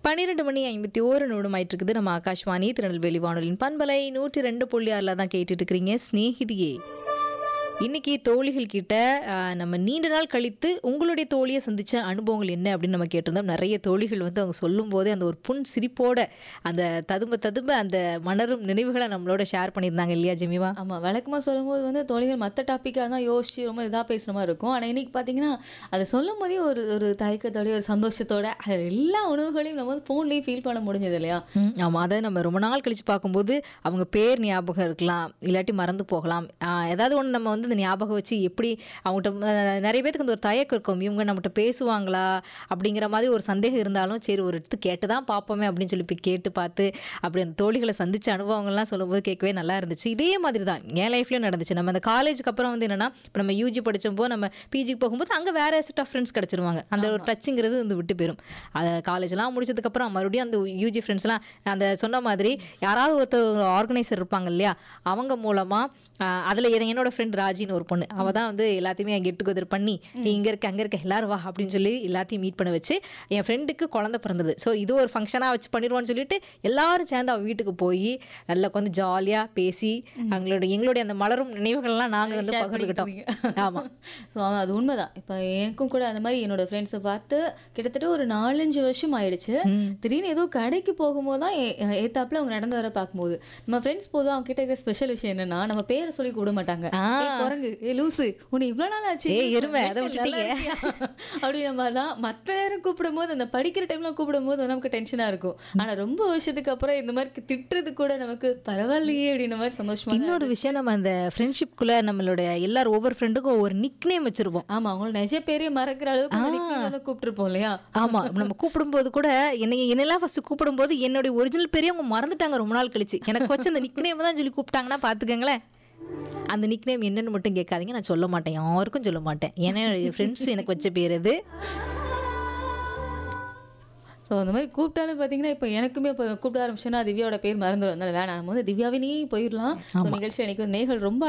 பன்னிரெண்டு மணி ஐம்பத்தி ஓரு நிமிடம் ஆயிட்டு இருக்குது நம்ம ஆகாஷ்வாணி திருநெல்வேலி வானொலியின் பண்பலை நூற்றி ரெண்டு புள்ளி ஆறில் தான் கேட்டுட்டு இருக்கிறீங்க ஸ்நேகிதியே இன்னைக்கு தோழிகள் கிட்ட ஆஹ், நம்ம நீண்ட நாள் கழித்து உங்களுடைய தோழியை சந்திச்ச அனுபவங்கள் என்ன அப்படின்னு நம்ம கேட்டிருந்தோம் நிறைய தோழிகள் வந்து அவங்க சொல்லும் போதே அந்த ஒரு புன் சிரிப்போட அந்த ததும்ப ததும்ப அந்த மலரும் நினைவுகளை நம்மளோட ஷேர் பண்ணியிருந்தாங்க இல்லையா ஜெமிவா ஆமா வழக்கமா சொல்லும்போது வந்து தோழிகள் மற்ற டாப்பிக்காக தான் யோசிச்சு ரொம்ப இதாக பேசுகிற மாதிரி இருக்கும் ஆனால் இன்னைக்கு பார்த்தீங்கன்னா அதை சொல்லும் போதே ஒரு ஒரு தயக்கத்தோடய ஒரு சந்தோஷத்தோட அது எல்லா உணவுகளையும் நம்ம வந்து ஃபோன்லேயே ஃபீல் பண்ண முடிஞ்சது இல்லையா ம், ஆமா அதை நம்ம ரொம்ப நாள் கழிச்சு பார்க்கும்போது அவங்க பேர் ஞாபகம் இருக்கலாம் இல்லாட்டி மறந்து போகலாம் ஆஹ், ஏதாவது ஒன்று நம்ம வந்து இந்த ஞாபகம் வச்சு எப்படி அவங்ககிட்ட அஹ், நிறைய பேத்துக்கு அந்த ஒரு தயக்கம் இருக்கும் இவங்க நம்மகிட்ட பேசுவாங்களா அப்படிங்கிற மாதிரி ஒரு சந்தேகம் இருந்தாலும் சரி ஒரு இடத்து கேட்டு தான் பார்ப்போமே அப்படின்னு சொல்லி போய் கேட்டு பார்த்து அப்படி அந்த தோழிகளை சந்திச்ச அனுபவங்கள்லாம் சொல்லும்போது கேட்கவே நல்லா இருந்துச்சு இதே மாதிரி தான் என் லைஃப்லயும் நடந்துச்சு நம்ம அந்த காலேஜுக்கு அப்புறம் வந்து என்னன்னா இப்போ நம்ம யூஜி படிச்சப்போ நம்ம பிஜிக்கு போகும்போது அங்கே வேற செட் ஆஃப் ஃப்ரெண்ட்ஸ் கிடச்சிருவாங்க அந்த ஒரு டச்சுங்கிறது வந்து விட்டு போயிடும் அது காலேஜ்லாம் முடிச்சதுக்கப்புறம் மறுபடியும் அந்த யூஜி ஃப்ரெண்ட்ஸ்லாம் அந்த சொன்ன மாதிரி யாராவது ஒருத்தர் ஆர்கனைசர் இருப்பாங்க இல்லையா அவங்க மூலமாக அதில் என்னோட ஃப்ரெண்ட் ராஜின்னு ஒரு பொண்ணு அவள் தான் வந்து எல்லாத்தையுமே கெட் டுகெதர் பண்ணி நீ இங்கே இருக்க அங்கே இருக்க எல்லாரும் வா அப்படின்னு சொல்லி எல்லாத்தையும் மீட் பண்ண வச்சு என் ஃப்ரெண்டுக்கு குழந்தை பிறந்தது ஸோ இது ஒரு ஃபங்க்ஷனாக வச்சு பண்ணிடுவோன்னு சொல்லிட்டு எல்லாரும் சேர்ந்து அவள் வீட்டுக்கு போய் நல்லா உட்காந்து ஜாலியாக பேசி அவங்களோட எங்களுடைய அந்த மலரும் நினைவுகள்லாம் நாங்கள் வந்து Share பகிர்ந்துக்கிட்டோம் ஆமாம் ஸோ அது உண்மைதான் இப்போ எனக்கும் கூட அந்த மாதிரி என்னோட ஃப்ரெண்ட்ஸை பார்த்து கிட்டத்தட்ட ஒரு நாலஞ்சு வருஷம் ஆயிடுச்சு திடீர்னு ஏதோ கடைக்கு போகும்போது தான் ஏ- ஏத்தாப்புல அவங்க நடந்து வர பார்க்கும்போது நம்ம ஃப்ரெண்ட்ஸ் போதும் அவங்க கிட்ட இருக்கிற ஸ்பெஷல் விஷயம் என்னன்னா நம்ம பேரை சொல்லி கூப்பிட மாட்டாங்க ஆ. ஏய், குரங்கு ஏ லூசு உன்னை இவ்வளோ நாள் ஆச்சு ஏய், எருமை, அதை நல்லா விட்டுட்டீங்க. இருக்கியா? அப்படின்ற மாதிரி தான் மற்ற நேரம் கூப்பிடும் போது அந்த படிக்கிற டைம்ல கூப்பிடும் போது நமக்கு டென்ஷனா இருக்கும் ஆனா ரொம்ப வருஷத்துக்கு அப்புறம் இந்த மாதிரி திட்டுறது கூட நமக்கு பரவாயில்லையே அப்படின்ற மாதிரி சந்தோஷமா தான் இன்னொரு விஷயம் நம்ம அந்த ஃப்ரெண்ட்ஷிப்குள்ளே நம்மளுடைய எல்லாரும் ஒவ்வொரு ஃப்ரெண்டுக்கும் ஒவ்வொரு நிக் நேம் வச்சுருப்போம் ஆமா அவங்கள நிஜ பேரே மறக்கிற அளவுக்கு அந்த nickname எல்லாம் கூப்பிட்டுருப்போம் இல்லையா ஆமா நம்ம கூப்பிடும்போது கூட என்னை என்னெல்லாம் ஃபர்ஸ்ட் கூப்பிடும்போது என்னுடைய ஒரிஜினல் பேரே அவங்க மறந்துட்டாங்க ரொம்ப நாள் கழிச்சு எனக்கு வச்சு அந்த நிக் நேம் தான் சொல்லி கூப்பிட்டாங்கன்னா பாத்துக்கங்களேன் அந்த நிக் நேம் என்னன்னு மட்டும் கேட்காதீங்க நான் சொல்ல மாட்டேன் யாருக்கும் சொல்ல மாட்டேன் ஏன்னா ஃப்ரெண்ட்ஸ் எனக்கு வச்ச பேர் அது ஸோ அந்த மாதிரி கூப்பிட்டாலும் பார்த்தீங்கன்னா இப்போ எனக்குமே இப்போ கூப்பிட ஆரம்பிச்சேன்னா திவ்யாவோட பேர் மறந்துடும் அதனால வேணாம் நம்ம வந்து திவ்யாவினே போயிடலாம் ஸோ நிகழ்ச்சி எனக்கு நேர்கள் ரொம்ப